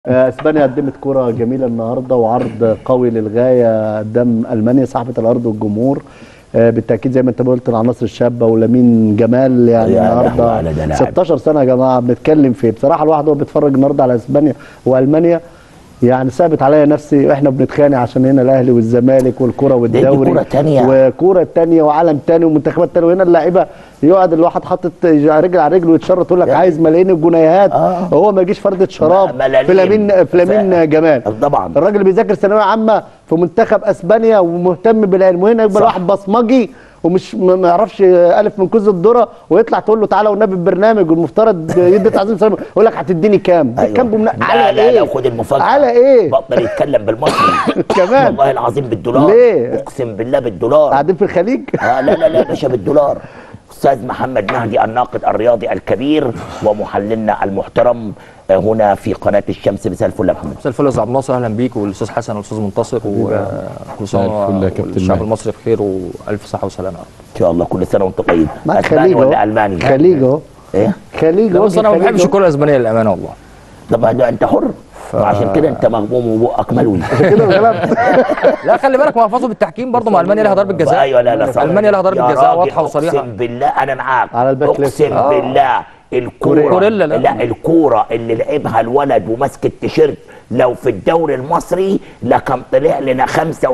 اسبانيا قدمت كرة جميلة النهارده وعرض قوي للغاية قدام المانيا صاحبة الارض والجمهور آه، بالتاكيد زي ما انت قلت العناصر الشابه ولامين جمال يعني يا لهوي النهارده على ده لاعب. 16 سنه يا جماعه بنتكلم في بصراحه الواحد وهو بيتفرج النهارده على اسبانيا والمانيا يعني ثابت عليا نفسي واحنا بنتخانق عشان هنا الاهلي والزمالك والكره والدوري كرة تانية. وكوره تانية وعالم تاني ومنتخبات تانية وهنا اللعيبه يقعد الواحد حاطط رجل على رجل ويتشرط يقول لك يعني- عايز ملايين الجنيهات آه. هو ما يجيش فرده شراب ملاليم. في لامين في لامين ف- جمال طبعا الراجل بيذاكر ثانويه عامه في منتخب اسبانيا ومهتم بالعلم وهنا يبقى صح. واحد بصمجي ومش ما ما يعرفش الف من كوز الذره ويطلع تقول له تعالى والنبي البرنامج والمفترض يدي تعظيم سلام يقول لك هتديني كام؟ أيوة. كام بمنا... لا على لا ايه؟ لا خد المفاجأة على ايه؟ بقدر يتكلم بالمصري كمان. والله العظيم بالدولار ليه؟ اقسم بالله بالدولار قاعدين في الخليج؟ آه لا لا لا يا باشا بالدولار استاذ محمد مهدي الناقد الرياضي الكبير ومحللنا المحترم آه، هنا في قناه الشمس مساء الفل يا محمد مساء الفل يا استاذ عبد الناصر اهلا بيك والاستاذ حسن والاستاذ منتصر وكل مساء سنه الفل يا كابتن والشعب ماهر. المصري بخير والف صحه وسلامه ان شاء الله كل سنه وانت طيب معاك اسباني خليج ولا اهو الماني خليج اهو ايه خليج لا اهو بس انا ما خليج بحبش أهو. الكره الاسبانيه للامانه والله طب ده انت حر وعشان كده انت مغموم وبقك ملوي كده غلط لا خلي بالك محفظه بالتحكيم برضه مع المانيا لها ضربه جزاء ايوه لا لا صح المانيا لها ضربه يا جزاء راجل، واضحه وصريحه اقسم بالله انا معاك على الباك ليفت. اقسم آه. بالله الكوره كوريلا، لا. لا الكوره اللي لعبها الولد وماسك التيشيرت لو في الدوري المصري لكان طلع لنا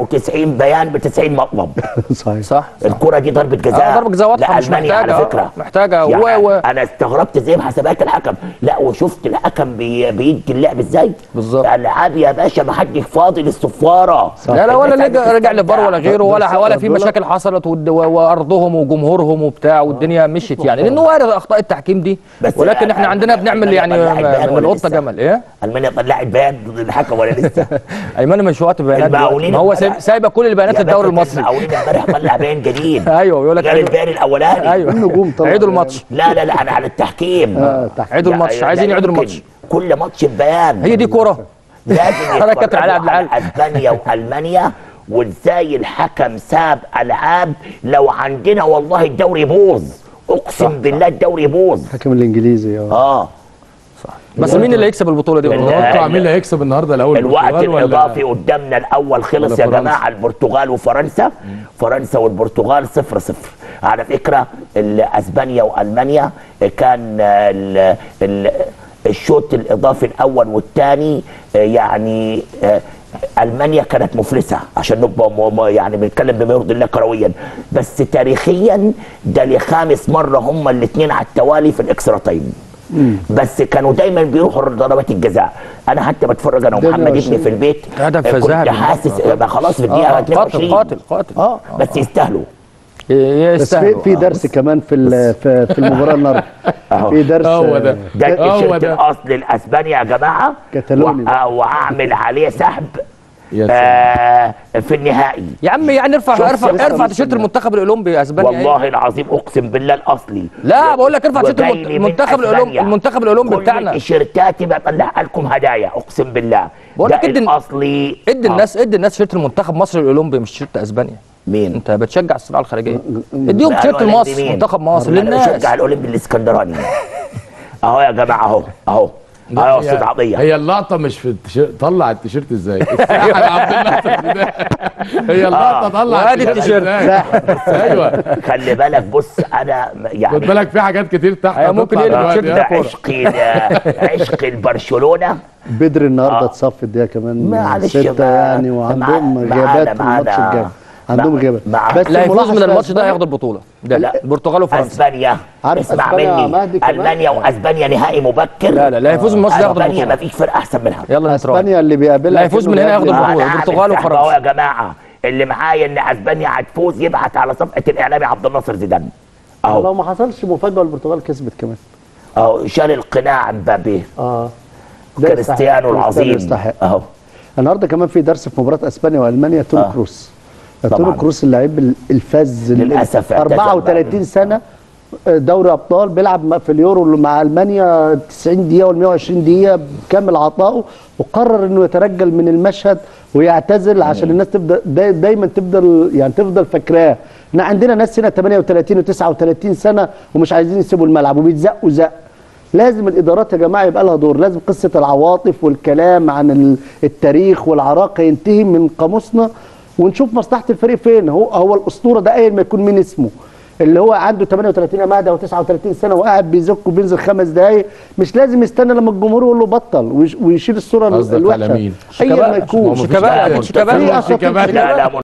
95 بيان ب 90 مطلب صحيح صح الكره دي ضربه جزاء آه، ضربة جزاء واضحة، لا مش ألمانيا محتاجة، على آه، فكره محتاجة. و- يعني و- انا استغربت زي بحسابات الحكم لا وشفت الحكم بي بيدي اللعب ازاي بالظبط. العاب يا باشا ما حدش فاضي للصفاره لا لا ولا الناس رجع, رجع للفار ولا غيره بس ولا ولا في دول- مشاكل حصلت ود- و- وارضهم وجمهورهم وبتاع والدنيا مشيت يعني لانه وارد اخطاء التحكيم دي بس ولكن احنا عندنا بنعمل يعني ألمانيا طلعت بيان من ولا القطه لسه؟ جمل ايه المانيا طلعت بيان ضد الحكم ولا لسه ايمن مش وقت بيانات دلوقتي. المقاولين ما هو امبارح- سايب- سايبه كل البيانات يا للدوري باشا المصري المقاولين امبارح طلع بيان جديد ايوه يقول لك غير عيدوا- البيان الاولاني ايوه النجوم طبعا عيدوا الماتش لا لا لا انا على التحكيم آه، تحكيم. عيدوا لا- الماتش لا عايزين يعيدوا يمكن. الماتش كل ماتش بيان هي دي كوره لازم أنا كابتن علاء عبد يتفرجوا العال. على اسبانيا والمانيا وازاي الحكم ساب العاب لو عندنا والله الدوري يبوظ اقسم بالله الدوري يبوظ الحكم الانجليزي اه اه بس مين اللي يكسب البطوله دي والله؟ تتوقع مين اللي هيكسب النهارده الاول الوقت البرتغال ولا- الاضافي قدامنا الاول خلص ولا يا فرنسا؟ جماعه البرتغال وفرنسا فرنسا والبرتغال صفر صفر على فكره ال- اسبانيا والمانيا كان ال ال الشوط الاضافي الاول والثاني يعني آه، المانيا كانت مفلسه عشان نبقى م- م- يعني بنتكلم بما يرضي الله كرويا بس تاريخيا ده لخامس مره هم الاثنين على التوالي في الاكسترا تايم بس كانوا دايما بيروحوا ضربات الجزاء انا حتى بتفرج انا ومحمد 22. ابني في البيت هدف آه، كنت ذهبي. حاسس آه، بقى خلاص في الدقيقه آه، قاتل 22 قاتل قاتل اه بس يستاهلوا بس في يستاهلوا في درس كمان في ال- في في المباراه النهارده أهو. في درس هو ده. آه، ده هو التيشيرت ده. الاصلي الاسباني يا جماعه كتالوني و- آه، واعمل عليه سحب يا سلام. آه في النهائي يا عم يعني ارفع شوف ارفع سياسة ارفع تيشيرت المنتخب الاولمبي اسبانيا إيه؟ والله العظيم اقسم بالله الاصلي لا بقول لك ارفع تيشيرت وجاي المنت- من المنتخب الاولمبي أسبانيا. المنتخب الاولمبي كل بتاعنا تيشيرتاتي بطلع لكم هدايا اقسم بالله بقول ده لك ادي- الاصلي ادي آه. الناس ادي الناس تيشيرت المنتخب مصر الاولمبي مش تيشيرت اسبانيا مين انت بتشجع الصراع الخارجيه اديهم لا، تيشيرت الأولمبي مصر مين؟ منتخب مصر أنا للناس بشجع الاولمبي الاسكندراني اهو يا جماعه اهو اهو اهو يا استاذ عطيه هي اللقطه مش في التيشيرت طلع التيشيرت ازاي الساحه لعبد اللحظه ده هي اللقطه طلع وادي التيشيرت. ازاي ايوه خلي بالك بص انا خد يعني بالك في حاجات كتير تحت أيوة، ممكن هتطلع يقلب دلوقتي. التيشيرت ده كورة. عشق ال- عشق البرشلونه بدر النهارده آه. اتصف في الدقيقه كمان معلش سته بقى. يعني وعندهم مع- غيابات في معانا- الماتش معانا- الجاي عندهم مع- غيابات مع- بس لا يفوز الملاحظ من في الماتش ده أسبانيا- هياخد البطوله ده لا. البرتغال وفرنسا اسبانيا عارف اسمع أسبانيا مني مهدي كمان؟ المانيا واسبانيا نهائي مبكر لا لا لا يفوز من الماتش ده ياخد اسبانيا ما البطوله فيش فرقه احسن منها يلا نتراهن اسبانيا اللي بيقابلها لا يفوز كأنه من هنا ياخد بيقابل- البطولة. أنا البرتغال أعمل سحب أهو وفرنسا. يا جماعه اللي معايا ان اسبانيا هتفوز يبعت على صفحه الاعلامي عبد الناصر زيدان لو اهو ما حصلش مفاجاه والبرتغال كسبت كمان اهو شال القناع مبابي اه ده يستحق. كريستيانو العظيم يستحق اهو النهارده كمان في درس في مباراه اسبانيا والمانيا توني آه. كروس طبعاً. توني كروس اللعيب الفذ اللي للأسف اعتزل 34 سنه دوري ابطال بيلعب في اليورو مع المانيا 90 دقيقه وال 120 دقيقه بكامل عطائه وقرر انه يترجل من المشهد ويعتزل عشان الناس تبدا داي دايما تفضل يعني تفضل فاكراه احنا عندنا ناس هنا 38 و39 سنه ومش عايزين يسيبوا الملعب وبيتزقوا زق لازم الادارات يا جماعه يبقى لها دور لازم قصه العواطف والكلام عن ال- التاريخ والعراقه ينتهي من قاموسنا ونشوف مصلحه الفريق فين هو هو الاسطوره ده ايا ما يكون مين اسمه اللي هو عنده 38 ماده او 39 سنه وقاعد بيزك وبينزل خمس دقايق مش لازم يستنى لما الجمهور يقول له بطل ويش- ويشيل الصوره قصدك على الوحشه مين؟ ايا ما شيكابالا. يكون شيكابالا، مفيش شيكابالا. دعوة. في أساطير شيكابالا. لا لا